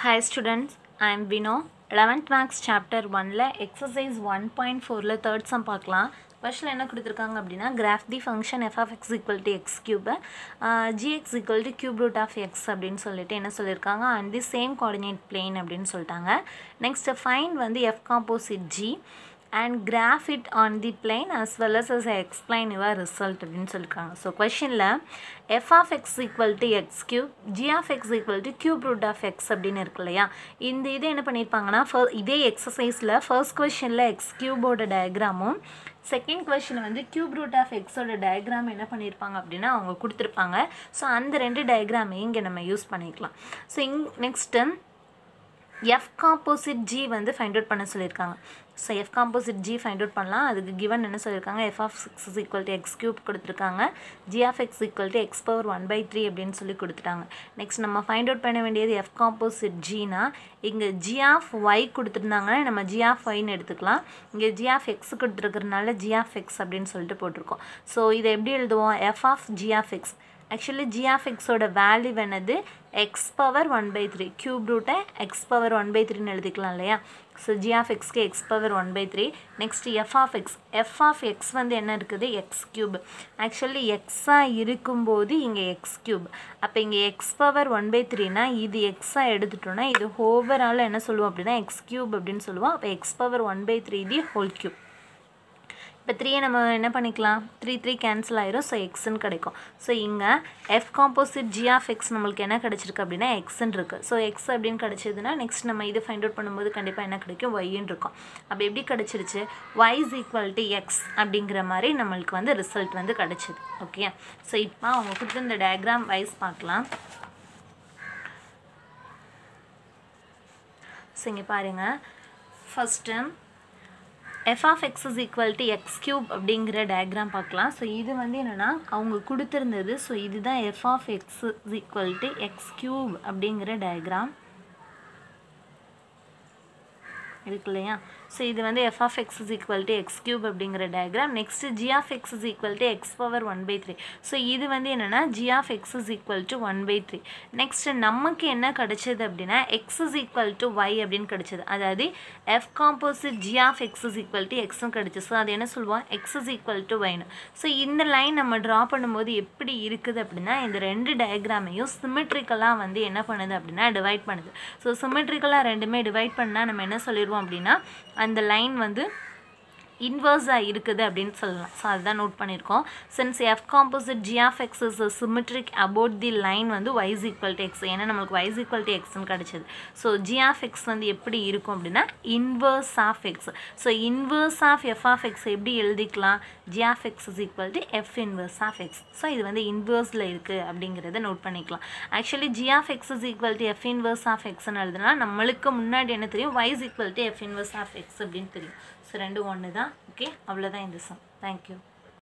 Hi students, I am Vino. 11th Max Chapter 1ல exercise 1.4ல third sum பார்க்கலாம் ஃபர்ஸ்ட்டில் என்ன கொடுத்துருக்காங்க அப்படின்னா graph the function F of X equal to X கியூபை g x equal to cube root of X அப்படின்னு சொல்லிட்டு என்ன சொல்லியிருக்காங்க and the same coordinate plane அப்படின்னு சொல்லிட்டாங்க நெக்ஸ்ட் ஃபைன் வந்து F composite G and graph it on the plane as well as as explain your result அப்படின்னு சொல்லியிருக்காங்க ஸோ கொஷனில் F of X equal to X cube G of X equal to cube root of X அப்படின்னு இருக்கு இல்லையா இந்த இது என்ன பண்ணியிருப்பாங்கன்னா ஃபர் இதே எக்ஸசைஸில் ஃபர்ஸ்ட் கொஷனில் எக்ஸ் கியூபோட டயக்ராமும் செகண்ட் கொஷின் வந்து கியூப் ரூட் ஆஃப் எக்ஸோட டயக்ராம் என்ன பண்ணியிருப்பாங்க அப்படின்னா அவங்க கொடுத்துருப்பாங்க ஸோ அந்த ரெண்டு டயக்ராமையும் இங்கே நம்ம யூஸ் பண்ணிக்கலாம் ஸோ இங் நெக்ஸ்ட்டு எஃப் காம்போசிட் ஜி வந்து ஃபைண்ட் அவுட் பண்ண சொல்லியிருக்காங்க so F composite G find out பண்ணலாம் அதுக்கு கிவன் என்ன சொல்லியிருக்காங்க F of six is equal to X cube கொடுத்துருக்காங்க G of X equal to X power one by three அப்படின்னு சொல்லி கொடுத்துட்டாங்க நெக்ஸ்ட் நம்ம ஃபைண்ட் அவுட் பண்ண வேண்டியது எஃப் காம்போசிட் ஜினா இங்கே ஜி ஆஃப் ஒய் கொடுத்துருந்தாங்கன்னா நம்ம ஜி ஆஃப் ஒய்னு எடுத்துக்கலாம் இங்கே ஜி ஆஃப் எக்ஸ் கொடுத்துருக்கறனால ஜி ஆஃப் எக்ஸ் அப்படின்னு சொல்லிட்டு போட்டிருக்கோம் ஸோ இதை எப்படி எழுதுவோம் F of G of X actually G of எக்ஸோட வேல்யூ என்னது X power one by three cube ரூட்டை எக்ஸ் பவர் ஒன் பை த்ரீன்னு எழுதிக்கலாம் இல்லையா ஸோ ஜி ஆஃப் எக்ஸ்க்கு X power one by three next F of X F of X வந்து என்ன இருக்குது எக்ஸ் க்யூப் ஆக்சுவலி எக்ஸாக இருக்கும்போது இங்கே எக்ஸ் க்யூப் அப்போ இங்கே எக்ஸ் பவர் ஒன் பை த்ரீனா இது எக்ஸாக எடுத்துட்டோன்னா இது ஓவரால் என்ன சொல்லுவோம் அப்படின்னா எக்ஸ் க்யூப் அப்படின்னு சொல்லுவோம் அப்போ X power one by three the whole cube இப்போ த்ரீயை நம்ம என்ன பண்ணிக்கலாம் த்ரீ த்ரீ கேன்சல் ஆயிரும் ஸோ எக்ஸ்ன்னு கிடைக்கும் ஸோ இங்கே F composite G of X நம்மளுக்கு என்ன கிடச்சிருக்கு அப்படின்னா எக்ஸ்ன்னு இருக்குது ஸோ எக்ஸ் அப்படின்னு கிடச்சிதுன்னா நெக்ஸ்ட் நம்ம இது ஃபைண்ட் அவுட் பண்ணும்போது கண்டிப்பாக என்ன கிடைக்கும் ஒய்ன்னு இருக்கும் அப்போ எப்படி கிடச்சிருச்சு Y is equal to X அப்படிங்கிற மாதிரி நம்மளுக்கு வந்து ரிசல்ட் வந்து கிடச்சிது ஓகே ஸோ இப்போ அவங்க கொடுத்த இந்த டயக்ராம் வைஸ் பார்க்கலாம் ஸோ இங்கே பாருங்கள் first F of X is equal to X cube அப்படிங்கிற டயக்ராம் பார்க்கலாம் ஸோ இது வந்து என்னென்னா அவங்க கொடுத்துருந்தது ஸோ இதுதான் F of X is equal to X cube அப்படிங்கிற டயக்ராம் இருக்கு இல்லையா ஸோ இது வந்து F of X is equal to X cube அப்படிங்கிற diagram next G of X is equal to X power one by three so இது வந்து என்னென்னா G of X is equal to one by three next நமக்கு என்ன கிடச்சிது அப்படின்னா X is equal to Y அப்படின்னு கிடச்சிது அதாவது F composite G of X is equal to எக்ஸும் கிடச்சி ஸோ அது என்ன சொல்லுவோம் எக்ஸ் இஸ் ஈக்குவல் டு ஒய்னு ஸோ இந்த லைன் நம்ம ட்ரா பண்ணும்போது எப்படி இருக்குது அப்படின்னா இந்த ரெண்டு டயக்ராமையும் சிமெட்ரிக்கலாக வந்து என்ன பண்ணுது அப்படின்னா டிவைட் பண்ணுது ஸோ சிமெட்ரிக்கலாக ரெண்டுமே டிவைட் பண்ணால் நம்ம என்ன சொல்லிடுவோம் அப்படின்னா அந்த லைன் வந்து இன்வர்ஸாக இருக்குது அப்படின்னு சொல்லலாம் ஸோ அதுதான் நோட் பண்ணியிருக்கோம் since F composite G of X is symmetric about the line வந்து வைஸ் ஈக்குவல் டு எக்ஸ் ஏன்னா நம்மளுக்கு வைஸ் ஈக்குவல் டு எக்ஸ்னு கிடச்சிது ஸோ ஜி ஆஃப் எக்ஸ் வந்து எப்படி இருக்கும் அப்படின்னா inverse of X so inverse of F of X எப்படி எழுதிக்கலாம் G of X is equal to F inverse of X so இது வந்து இன்வர்ஸில் இருக்குது அப்படிங்கிறத நோட் பண்ணிக்கலாம் actually G of X is equal to F inverse of எக்ஸ்னு எழுதுனா நம்மளுக்கு முன்னாடி என்ன தெரியும் Y is equal to F inverse of X அப்படின்னு தெரியும் ஸோ ரெண்டு ஒன்று தான் ஓகே அவ்வளோதான் இந்த சம் தேங்க்யூ